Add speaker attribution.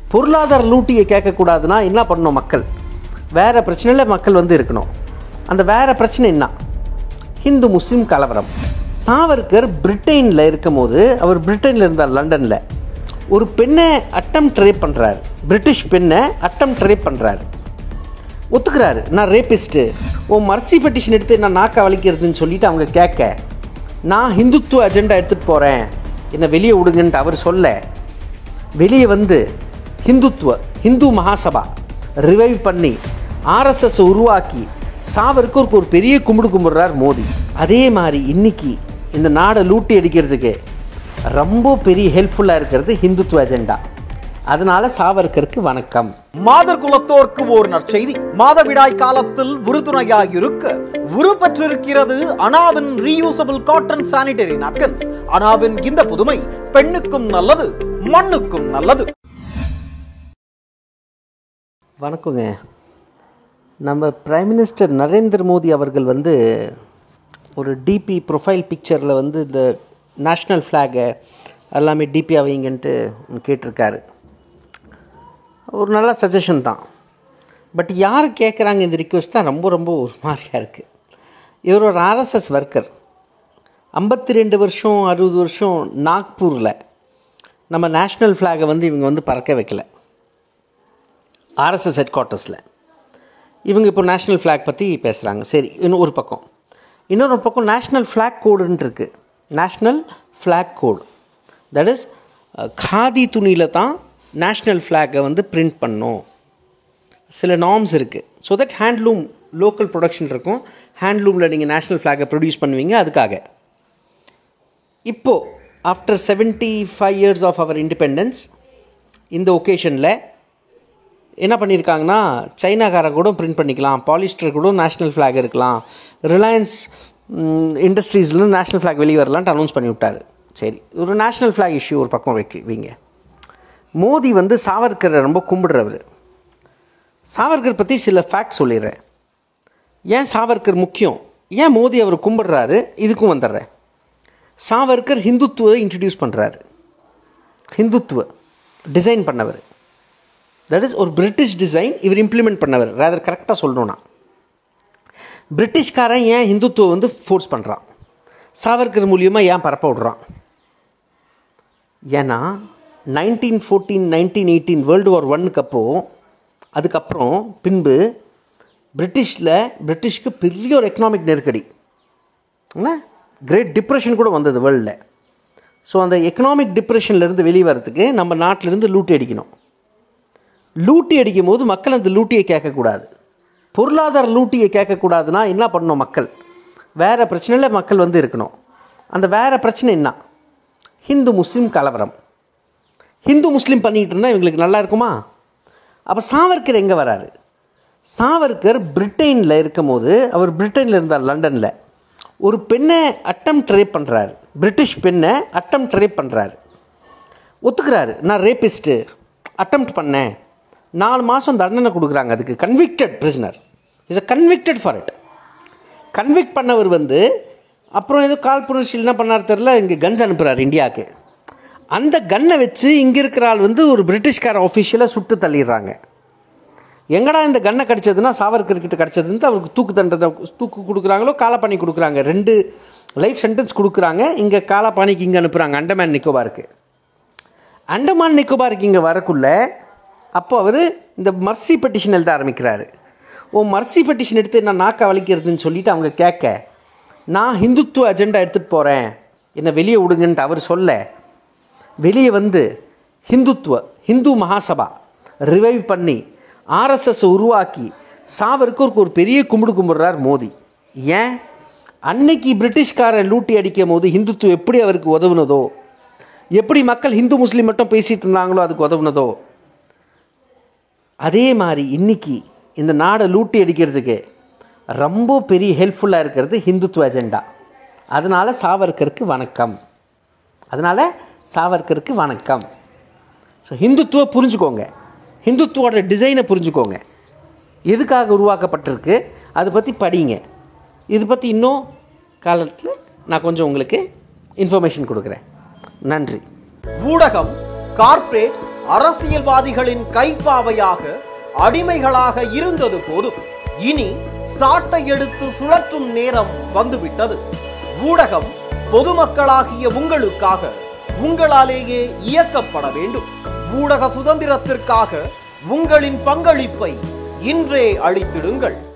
Speaker 1: பொருளாதார லூட்டியை கேட்கக்கூடாதுன்னா என்ன பண்ணணும் மக்கள் வேறு பிரச்சனையில் மக்கள் வந்து இருக்கணும் அந்த வேறு பிரச்சனை என்ன ஹிந்து முஸ்லீம் கலவரம் சாவர்கர் பிரிட்டனில் இருக்கும்போது அவர் பிரிட்டனில் இருந்தார் லண்டனில் ஒரு பெண்ணை அட்டம் ரேப் பண்ணுறாரு பிரிட்டிஷ் பெண்ணை அட்டம் ரேப் பண்ணுறாரு ஒத்துக்கிறாரு நான் ரேபிஸ்ட்டு ஓ மர்சி பெட்டிஷன் எடுத்து நான் நாக்கா வலிக்கிறதுன்னு சொல்லிட்டு அவங்க கேட்க நான் ஹிந்துத்துவ அஜெண்டா எடுத்துகிட்டு போகிறேன் என்னை வெளியே விடுங்கன்ட்டு அவர் சொல்ல வெளியே வந்து ஹிந்துத்துவ ஹிந்து மகாசபா ரிவைவ் பண்ணி ஆர்எஸ்எஸ் உருவாக்கி சாவருக்கு ஒரு பெரிய கும்பிடு கும்பிடுறார் மோடி அதே மாதிரி இன்னைக்கு இந்த நாடை லூட்டி அடிக்கிறதுக்கு ரொம்ப பெரிய ஹெல்ப்ஃபுல்லாக இருக்கிறது ஹிந்துத்துவ அஜெண்டா அதனால சாவர்கருக்கு வணக்கம்
Speaker 2: மாதர் குலத்தோர்க்கு ஓர் நற்செய்தி மாதவிடாய் காலத்தில் உறுதுணையாயிருக்க உருப்பெற்றிருக்கிறது அனாவின் ரீயூசபிள் காட்டன் சானிடரி நாப்கின்ஸ் அனாவின் இந்த புதுமை பெண்ணுக்கும் நல்லது மண்ணுக்கும் நல்லது
Speaker 1: வணக்கங்க நம்ம பிரைம் மினிஸ்டர் நரேந்திர மோடி அவர்கள் வந்து ஒரு டிபி ப்ரொஃபைல் பிக்சரில் வந்து இந்த நேஷ்னல் ஃப்ளாகை எல்லாமே டிபியாக வைங்கன்ட்டு கேட்டிருக்காரு ஒரு நல்ல சஜஷன் தான் பட் யார் கேட்குறாங்க இந்த ரிக்வெஸ்ட் தான் ரொம்ப ரொம்ப ஒரு மாதிரியாக இருக்குது இவர் ஒரு ஆர்எஸ்எஸ் ஒர்க்கர் ஐம்பத்தி ரெண்டு வருஷம் அறுபது வருஷம் நாக்பூரில் நம்ம நேஷ்னல் ஃப்ளாகை வந்து இவங்க வந்து பறக்க வைக்கல ஆர்எஸ்எஸ் ஹெட் குவார்ட்டர்ஸில் இவங்க இப்போ நேஷ்னல் ஃப்ளாக் பற்றி பேசுகிறாங்க சரி இன்னும் ஒரு பக்கம் இன்னொரு பக்கம் நேஷ்னல் ஃப்ளாக் கோடுன்ட்டு இருக்குது national flag code that is khadi துணியில் தான் நேஷ்னல் ஃப்ளாகை வந்து பிரிண்ட் பண்ணணும் சில நார்ம்ஸ் இருக்குது so that handloom local production இருக்கும் ஹேண்ட்லூமில் நீங்கள் நேஷ்னல் ஃப்ளாகை ப்ரொடியூஸ் பண்ணுவீங்க அதுக்காக இப்போது after seventy five years of our independence இந்த ஒகேஷனில் என்ன பண்ணியிருக்காங்கன்னா சைனாக்கார கூட பிரிண்ட் பண்ணிக்கலாம் பாலிஸ்டர் கூட நேஷ்னல் ஃப்ளாக் இருக்கலாம் ரிலையன்ஸ் இண்டஸ்ட்ரீஸ்லேருந்து நேஷ்னல் ஃப்ளாக் வெளியே வரலான்ட்டு அனௌன்ஸ் பண்ணி விட்டாரு சரி ஒரு நேஷ்னல் ஃப்ளாக் இஷ்யூ ஒரு பக்கம் வைக்க வைங்க மோடி வந்து சாவர்கரை ரொம்ப கும்பிடுறவர் சாவர்கர் பற்றி சில ஃபேக்ட் சொல்லிடுறேன் ஏன் சாவர்கர் முக்கியம் ஏன் மோடி அவர் கும்பிடுறாரு இதுக்கும் வந்துடுறேன் சாவர்கர் ஹிந்துத்துவை இன்ட்ரடியூஸ் பண்ணுறாரு ஹிந்துத்துவ டிசைன் பண்ணவர் தட் இஸ் ஒரு பிரிட்டிஷ் டிசைன் இவர் இம்ப்ளிமெண்ட் பண்ணவர் ரேதர் கரெக்டாக சொல்லணும்னா பிரிட்டிஷ்காரன் ஏன் ஹிந்துத்துவ வந்து ஃபோர்ஸ் பண்ணுறான் சாவர்கர் மூலியமாக ஏன் பரப்ப விடுறான் ஏன்னா nineteen fourteen nineteen eighteen world war ஒன்னுக்கு அப்போ அதுக்கப்புறம் பின்பு பிரிட்டிஷில் பிரிட்டிஷ்க்கு பெரிய ஒரு எக்கனாமிக் நெருக்கடி கிரேட் டிப்ரெஷன் கூட வந்தது வேர்ல்டில் ஸோ அந்த எக்கனாமிக் டிப்ரெஷன்லேருந்து வெளியே வரதுக்கு நம்ம நாட்டிலேருந்து லூட்டி அடிக்கணும் லூட்டி அடிக்கும் போது மக்கள் அந்த லூட்டியை கேட்கக்கூடாது பொருளாதார லூட்டியை கேட்கக்கூடாதுன்னா என்ன பண்ணணும் மக்கள் வேறு பிரச்சனையில் மக்கள் வந்து இருக்கணும் அந்த வேறு பிரச்சனை என்ன ஹிந்து முஸ்லீம் கலவரம் ஹிந்து முஸ்லீம் பண்ணிக்கிட்டு இருந்தால் இவங்களுக்கு நல்லா இருக்குமா அப்போ சாவர்கர் எங்கே வராரு சாவர்கர் பிரிட்டனில் இருக்கும்போது அவர் பிரிட்டனில் இருந்தார் லண்டனில் ஒரு பெண்ணை அட்டம் ரேப் பண்ணுறாரு பிரிட்டிஷ் பெண்ணை அட்டம் ரேப் பண்ணுறாரு ஒத்துக்கிறாரு நான் ரேபிஸ்ட்டு அட்டம் பண்ணேன் நாலு மாதம் தண்டனை கொடுக்குறாங்க அதுக்கு convicted prisoner is a convicted for it convict பண்ணவர் வந்து அப்புறம் ஏதோ காழ்ப்புணர்ச்சியில் என்ன பண்ணார் தெரில இங்கே கன்ஸ் அனுப்புகிறார் இந்தியாவுக்கு அந்த கன்னை வச்சு இங்கே இருக்கிற ஆள் வந்து ஒரு பிரிட்டிஷ்கார ஆஃபீஷியலாக சுட்டு தள்ளிடுறாங்க எங்கடா இந்த கன்னை கிடச்சதுன்னா சாவர்கர் கிட்ட கிடச்சதுன்னு அவருக்கு தூக்கு தண்டனை தூக்கு கொடுக்குறாங்களோ காலப்பாணி கொடுக்குறாங்க ரெண்டு லைஃப் சென்டென்ஸ் கொடுக்குறாங்க இங்கே காலாப்பாணிக்கு இங்கே அனுப்புகிறாங்க அண்டமான் நிக்கோபாருக்கு அண்டமான் நிக்கோபாருக்கு இங்கே வரக்குள்ள அப்போ அவர் இந்த மர்சி பெட்டிஷன் எழுத ஆரம்பிக்கிறாரு ஓ மர்சி பெட்டிஷன் எடுத்து நான் நாக்கா வலிக்கிறதுன்னு சொல்லிட்டு அவங்க கேட்க நான் ஹிந்துத்துவ அஜெண்டா எடுத்துகிட்டு போகிறேன் என்னை வெளியே விடுங்கன்ட்டு அவர் சொல்ல வெளியே வந்து ஹிந்துத்துவ ஹிந்து மகாசபா ரிவைவ் பண்ணி ஆர்எஸ்எஸ் உருவாக்கி சாவருக்கு ஒரு பெரிய கும்பிடு கும்பிடுறார் மோடி ஏன் அன்னைக்கு பிரிட்டிஷ்காரன் லூட்டி அடிக்கும் போது ஹிந்துத்துவம் எப்படி அவருக்கு உதவுனதோ எப்படி மக்கள் ஹிந்து முஸ்லீம் மட்டும் பேசிகிட்டு இருந்தாங்களோ அதுக்கு உதவுனதோ அதே மாதிரி இன்னைக்கு இந்த நாடை லூட்டி அடிக்கிறதுக்கு ரொம்ப பெரிய ஹெல்ப்ஃபுல்லாக இருக்கிறது ஹிந்துத்துவ அஜெண்டா அதனால் சாவர்கருக்கு வணக்கம் அதனால் சாவர்கருக்கு வணக்கம் ஸோ ஹிந்துத்துவ புரிஞ்சுக்கோங்க ஹிந்துத்துவோட டிசைனை புரிஞ்சுக்கோங்க எதுக்காக உருவாக்கப்பட்டிருக்கு அதை பற்றி படிங்க இது பற்றி இன்னும் காலத்தில் நான் கொஞ்சம் உங்களுக்கு இன்ஃபர்மேஷன் கொடுக்குறேன் நன்றி
Speaker 2: ஊடகம் கார்ப்பரேட் அரசியல்வாதிகளின் கைப்பாவையாக அடிமைகளாக இருந்தது போதும் இனி சாட்டை எடுத்து சுழற்றும் நேரம் வந்துவிட்டது ஊடகம் பொதுமக்களாகிய உங்களுக்காக உங்களாலேயே இயக்கப்பட வேண்டும் ஊடக சுதந்திரத்திற்காக உங்களின் பங்களிப்பை இன்றே அளித்திடுங்கள்